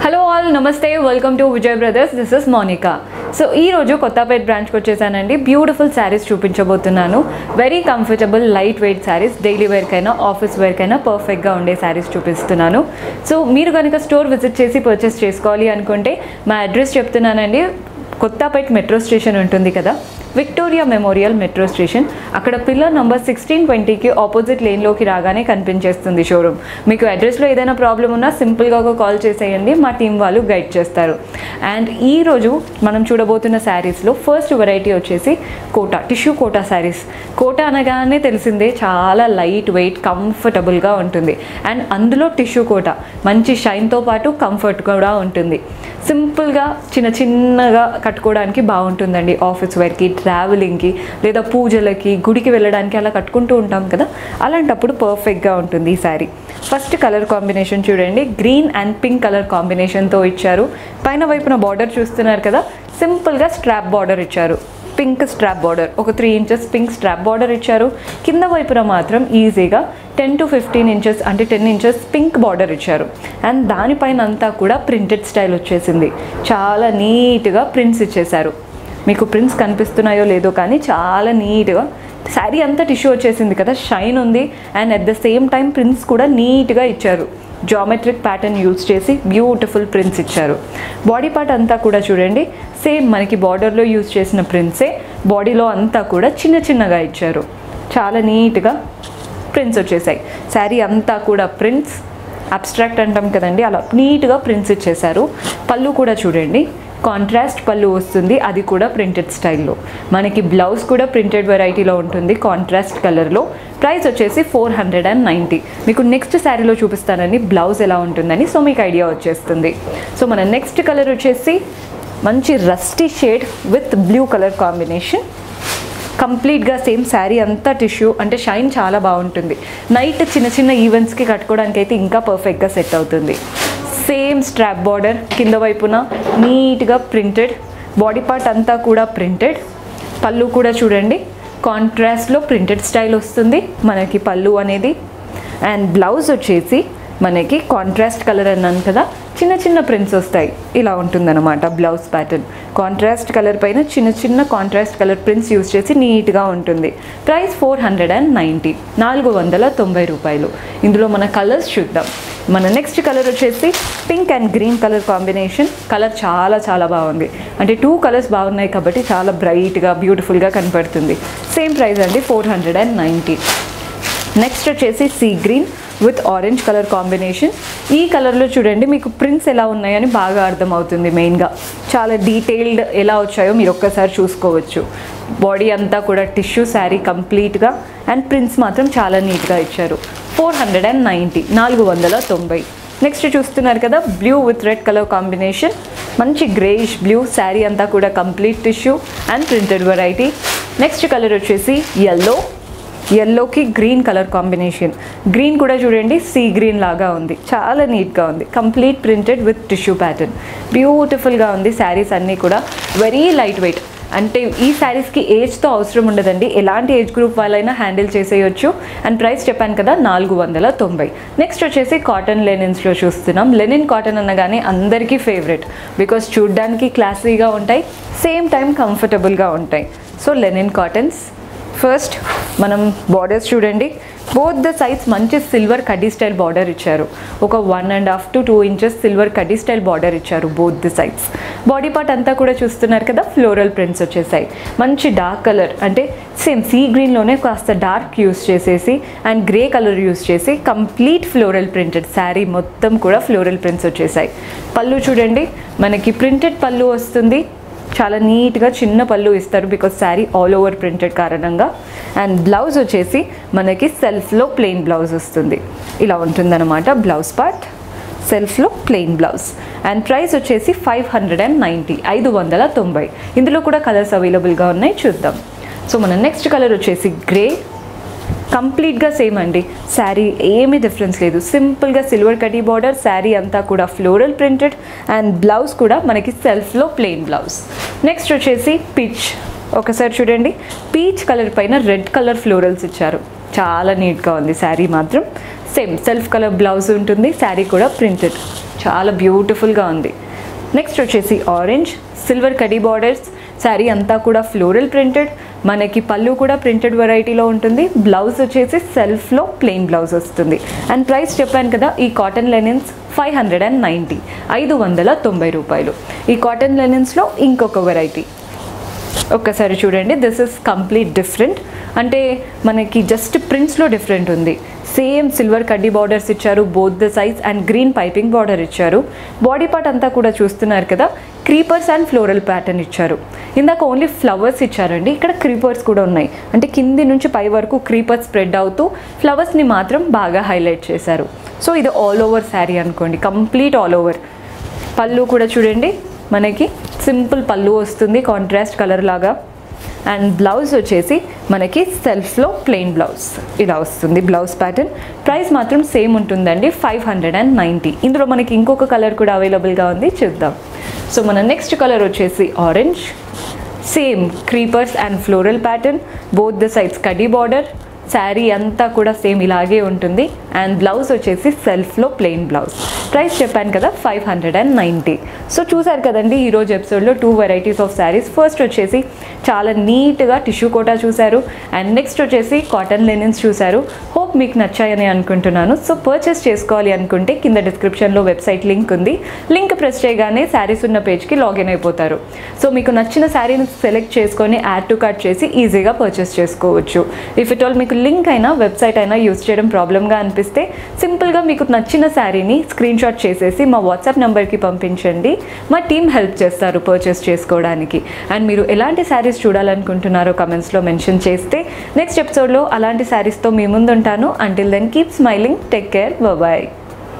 hello all నమస్తే welcome to Vijay brothers this is Monika so ఈ రోజు కొత్తపేట బ్రాంచ్కి వచ్చేసానండి బ్యూటిఫుల్ శారీస్ చూపించబోతున్నాను very comfortable lightweight saris daily వేర్కైనా ఆఫీస్ వేర్కైనా పర్ఫెక్ట్గా ఉండే శారీస్ చూపిస్తున్నాను సో మీరు కనుక స్టోర్ విజిట్ చేసి పర్చేస్ చేసుకోవాలి అనుకుంటే మా అడ్రస్ చెప్తున్నానండి కొత్తపేట మెట్రో స్టేషన్ ఉంటుంది కదా విక్టోరియా మెమోరియల్ మెట్రో స్టేషన్ అక్కడ పిల్లర్ నంబర్ సిక్స్టీన్ ట్వంటీకి ఆపోజిట్ లేన్లోకి రాగానే కనిపించేస్తుంది షోరూమ్ మీకు అడ్రస్లో ఏదైనా ప్రాబ్లం ఉన్నా సింపుల్గా ఒక కాల్ చేసేయండి మా టీం వాళ్ళు గైడ్ చేస్తారు అండ్ ఈరోజు మనం చూడబోతున్న శారీస్లో ఫస్ట్ వెరైటీ వచ్చేసి కోటా టిష్యూ కోటా శారీస్ కోటా అనగానే తెలిసిందే చాలా లైట్ వెయిట్ కంఫర్టబుల్గా ఉంటుంది అండ్ అందులో టిష్యూ కోటా మంచి షైన్తో పాటు కంఫర్ట్ కూడా ఉంటుంది సింపుల్గా చిన్న చిన్నగా కట్టుకోవడానికి బాగుంటుందండి ఆఫీస్ వేర్కి ట్రావెలింగ్కి లేదా పూజలకి గుడికి వెళ్ళడానికి అలా కట్టుకుంటూ ఉంటాం కదా అలాంటప్పుడు పర్ఫెక్ట్గా ఉంటుంది ఈ శారీ ఫస్ట్ కలర్ కాంబినేషన్ చూడండి గ్రీన్ అండ్ పింక్ కలర్ కాంబినేషన్తో ఇచ్చారు పైన వైపున బార్డర్ చూస్తున్నారు కదా సింపుల్గా స్ట్రాప్ బార్డర్ ఇచ్చారు పింక్ స్ట్రాప్ బార్డర్ ఒక three inches pink strap border ఇచ్చారు కింద వైపున మాత్రం ఈజీగా టెన్ టు ఫిఫ్టీన్ ఇంచెస్ అంటే టెన్ ఇంచెస్ పింక్ బార్డర్ ఇచ్చారు అండ్ దానిపైన అంతా కూడా ప్రింటెడ్ స్టైల్ వచ్చేసింది చాలా నీట్గా ప్రింట్స్ ఇచ్చేశారు మీకు ప్రింట్స్ కనిపిస్తున్నాయో లేదో కానీ చాలా నీట్గా శారీ అంతా టిష్యూ వచ్చేసింది కదా షైన్ ఉంది and at the same time prints కూడా నీట్గా ఇచ్చారు జామెట్రిక్ ప్యాటర్న్ యూజ్ చేసి బ్యూటిఫుల్ ప్రింట్స్ ఇచ్చారు బాడీ పార్ట్ అంతా కూడా చూడండి సేమ్ మనకి బార్డర్లో యూజ్ చేసిన ప్రింట్సే బాడీలో అంతా కూడా చిన్న చిన్నగా ఇచ్చారు చాలా నీట్గా ప్రింట్స్ వచ్చేసాయి శారీ అంతా కూడా ప్రింట్స్ అబ్స్ట్రాక్ట్ అంటాం కదండి అలా నీట్గా ప్రింట్స్ ఇచ్చేశారు పళ్ళు కూడా చూడండి కాంట్రాస్ట్ పళ్ళు వస్తుంది అది కూడా ప్రింటెడ్ స్టైల్లో మనకి బ్లౌజ్ కూడా ప్రింటెడ్ వెరైటీలో ఉంటుంది కాంట్రాస్ట్ కలర్లో ప్రైస్ వచ్చేసి ఫోర్ హండ్రెడ్ అండ్ నైంటీ మీకు నెక్స్ట్ శారీలో చూపిస్తానండి బ్లౌజ్ ఎలా ఉంటుందని సో మీకు ఐడియా వచ్చేస్తుంది సో మన నెక్స్ట్ కలర్ వచ్చేసి మంచి rusty shade with blue colour combination కంప్లీట్గా సేమ్ శారీ అంతా టిష్యూ అంటే షైన్ చాలా బాగుంటుంది నైట్ చిన్న చిన్న ఈవెంట్స్కి కట్టుకోవడానికి అయితే ఇంకా పర్ఫెక్ట్గా సెట్ అవుతుంది సేమ్ స్ట్రాప్ బార్డర్ కింద వైపున నీట్గా ప్రింటెడ్ బాడీ పార్ట్ అంతా కూడా ప్రింటెడ్ పళ్ళు కూడా చూడండి కాంట్రాస్ట్లో ప్రింటెడ్ స్టైల్ వస్తుంది మనకి పళ్ళు అనేది అండ్ బ్లౌజ్ వచ్చేసి మనకి కాంట్రాస్ట్ కలర్ అన్నాను కదా చిన్న చిన్న ప్రింట్స్ వస్తాయి ఇలా ఉంటుందన్నమాట బ్లౌజ్ ప్యాటర్న్ కాంట్రాస్ట్ కలర్ పైన చిన్న చిన్న కాంట్రాస్ట్ కలర్ ప్రింట్స్ యూస్ చేసి నీట్గా ఉంటుంది price four hundred and ninety నాలుగు వందల తొంభై రూపాయలు ఇందులో మన కలర్స్ చూద్దాం మన నెక్స్ట్ కలర్ వచ్చేసి pink and green colour combination colour చాలా చాలా బాగుంది అంటే టూ కలర్స్ బాగున్నాయి కాబట్టి చాలా బ్రైట్గా బ్యూటిఫుల్గా కనపడుతుంది సేమ్ ప్రైస్ అండి four hundred and ninety next వచ్చేసి sea green with orange colour combination ఈ కలర్లో చూడండి మీకు ప్రింట్స్ ఎలా ఉన్నాయని బాగా అర్థమవుతుంది మెయిన్గా చాలా డీటెయిల్డ్ ఎలా వచ్చాయో మీరు ఒక్కసారి చూసుకోవచ్చు బాడీ అంతా కూడా టిష్యూ శారీ కంప్లీట్గా అండ్ ప్రింట్స్ మాత్రం చాలా నీట్గా ఇచ్చారు ఫోర్ హండ్రెడ్ అండ్ నైంటీ నాలుగు వందల తొంభై నెక్స్ట్ చూస్తున్నారు కదా blue with red colour combination మంచి గ్రేయిష్ బ్లూ శారీ అంతా కూడా complete tissue and printed variety next colour వచ్చేసి ఎల్లో ఎల్లోకి గ్రీన్ కలర్ కాంబినేషన్ గ్రీన్ కూడా చూడండి సీ గ్రీన్ లాగా ఉంది చాలా నీట్గా ఉంది complete printed with tissue pattern బ్యూటిఫుల్గా ఉంది శారీస్ అన్నీ కూడా వెరీ లైట్ వెయిట్ అంటే ఈ శారీస్కి ఏజ్తో అవసరం ఉండదండి ఎలాంటి ఏజ్ గ్రూప్ వాళ్ళైనా హ్యాండిల్ చేసేయచ్చు అండ్ ప్రైస్ చెప్పాను కదా నాలుగు వందల తొంభై నెక్స్ట్ వచ్చేసి కాటన్ లెనిన్స్లో చూస్తున్నాం లెనిన్ కాటన్ అనగానే అందరికీ ఫేవరెట్ బికాస్ చూడ్డానికి క్లాసీగా ఉంటాయి సేమ్ టైం కంఫర్టబుల్గా ఉంటాయి సో లెనిన్ కాటన్స్ ఫస్ట్ మనం బార్డర్స్ చూడండి బోత్ ద సైడ్స్ మంచి సిల్వర్ కడ్డీ స్టైల్ బార్డర్ ఇచ్చారు ఒక one and half to two inches silver కడ్డీ స్టైల్ బార్డర్ ఇచ్చారు both the sides body part అంతా కూడా చూస్తున్నారు కదా ఫ్లోరల్ ప్రింట్స్ వచ్చేసాయి మంచి డార్క్ కలర్ అంటే సేమ్ సీ గ్రీన్లోనే కాస్త డార్క్ యూస్ చేసేసి అండ్ గ్రే కలర్ యూస్ చేసి కంప్లీట్ ఫ్లోరల్ ప్రింటెడ్ శారీ మొత్తం కూడా ఫ్లోరల్ ప్రింట్స్ వచ్చేసాయి పళ్ళు చూడండి మనకి ప్రింటెడ్ పళ్ళు వస్తుంది చాలా నీట్గా చిన్న పళ్ళు ఇస్తారు because sari all over printed కారణంగా అండ్ బ్లౌజ్ వచ్చేసి మనకి సెల్ఫ్లో ప్లెయిన్ బ్లౌజ్ వస్తుంది ఇలా ఉంటుందన్నమాట బ్లౌజ్ పార్ట్ సెల్ఫ్లో ప్లెయిన్ బ్లౌజ్ అండ్ ప్రైస్ వచ్చేసి ఫైవ్ హండ్రెడ్ అండ్ నైంటీ ఐదు వందల తొంభై ఇందులో కూడా కలర్స్ అవైలబుల్గా ఉన్నాయి చూద్దాం సో మన నెక్స్ట్ కలర్ వచ్చేసి గ్రే కంప్లీట్గా సేమ్ అండి శారీ ఏమీ డిఫరెన్స్ లేదు సింపుల్గా సిల్వర్ కటీ బార్డర్ శారీ అంతా కూడా ఫ్లోరల్ ప్రింటెడ్ అండ్ బ్లౌజ్ కూడా మనకి సెల్ఫ్లో ప్లెయిన్ బ్లౌజ్ నెక్స్ట్ వచ్చేసి పిచ్ ఒకసారి చూడండి పీచ్ కలర్ పైన రెడ్ కలర్ ఫ్లోరల్స్ ఇచ్చారు చాలా నీట్గా ఉంది శారీ మాత్రం సేమ్ సెల్ఫ్ కలర్ బ్లౌజ్ ఉంటుంది శారీ కూడా ప్రింటెడ్ చాలా బ్యూటిఫుల్గా ఉంది నెక్స్ట్ వచ్చేసి ఆరెంజ్ సిల్వర్ కడీ బార్డర్స్ శారీ అంతా కూడా ఫ్లోరల్ ప్రింటెడ్ మనకి పళ్ళు కూడా ప్రింటెడ్ వెరైటీలో ఉంటుంది బ్లౌజ్ వచ్చేసి సెల్ఫ్లో ప్లెయిన్ బ్లౌజ్ వస్తుంది అండ్ ప్రైస్ చెప్పాను కదా ఈ cotton linens five hundred and ninety ఐదు వందల తొంభై రూపాయలు ఈ కాటన్ లెనిన్స్లో ఇంకొక వెరైటీ ఒక్కసారి చూడండి దిస్ ఇస్ కంప్లీట్ డిఫరెంట్ అంటే మనకి జస్ట్ ప్రింట్స్లో డిఫరెంట్ ఉంది సేమ్ సిల్వర్ కడ్డీ బార్డర్స్ ఇచ్చారు both the size and green piping border ఇచ్చారు బాడీ పార్ట్ అంతా కూడా చూస్తున్నారు కదా క్రీపర్స్ అండ్ ఫ్లోరల్ ప్యాటర్న్ ఇచ్చారు ఇందాక ఓన్లీ ఫ్లవర్స్ ఇచ్చారండి ఇక్కడ క్రీపర్స్ కూడా ఉన్నాయి అంటే కింది నుంచి పై వరకు క్రీపర్స్ స్ప్రెడ్ అవుతూ ఫ్లవర్స్ని మాత్రం బాగా హైలైట్ చేశారు సో ఇది ఆల్ ఓవర్ శారీ అనుకోండి కంప్లీట్ ఆల్ ఓవర్ పళ్ళు కూడా చూడండి మనకి సింపుల్ పళ్ళు వస్తుంది కాంట్రాస్ట్ కలర్ లాగా అండ్ బ్లౌజ్ వచ్చేసి మనకి సెల్ఫ్లో ప్లెయిన్ బ్లౌజ్ ఇలా వస్తుంది బ్లౌజ్ ప్యాటర్న్ ప్రైస్ మాత్రం సేమ్ ఉంటుందండి ఫైవ్ హండ్రెడ్ అండ్ నైంటీ ఇందులో మనకి ఇంకొక కలర్ కూడా అవైలబుల్గా ఉంది చూద్దాం సో మన నెక్స్ట్ కలర్ వచ్చేసి orange same creepers and floral pattern both the sides కడీ బార్డర్ శారీ అంతా కూడా సేమ్ ఇలాగే ఉంటుంది అండ్ బ్లౌజ్ వచ్చేసి సెల్ఫ్లో ప్లెయిన్ బ్లౌజ్ ప్రైస్ చెప్పాను కదా five hundred and ninety so చూసారు కదండి ఈరోజు ఎపిసోడ్లో two varieties of saris first వచ్చేసి చాలా నీట్గా టిష్యూ కోటా చూశారు అండ్ నెక్స్ట్ వచ్చేసి కాటన్ లెనిన్స్ చూశారు హోప్ మీకు నచ్చాయని అనుకుంటున్నాను సో పర్చేస్ చేసుకోవాలి అనుకుంటే కింద డిస్క్రిప్షన్లో వెబ్సైట్ లింక్ ఉంది లింక్ ప్రెస్ చేయగానే శారీస్ ఉన్న పేజ్కి లాగిన్ అయిపోతారు సో మీకు నచ్చిన శారీని సెలెక్ట్ చేసుకొని యాడ్ టు కార్ట్ చేసి ఈజీగా పర్చేస్ చేసుకోవచ్చు ఇఫ్ ఇట్ ఆల్ మీకు లింక్ అయినా వెబ్సైట్ అయినా యూస్ చేయడం ప్రాబ్లమ్గా అనిపిస్తే సింపుల్గా మీకు నచ్చిన శారీని స్క్రీన్ షాట్ చేసేసి మా వాట్సాప్ నెంబర్కి పంపించండి మా టీం హెల్ప్ చేస్తారు పర్చేస్ చేసుకోవడానికి అండ్ మీరు ఎలాంటి శారీస్ చూడాలనుకుంటున్నారో కమెంట్స్లో మెన్షన్ చేస్తే నెక్స్ట్ ఎపిసోడ్లో అలాంటి శారీస్తో మీ ముందు ఉంటాను until then keep smiling take care bye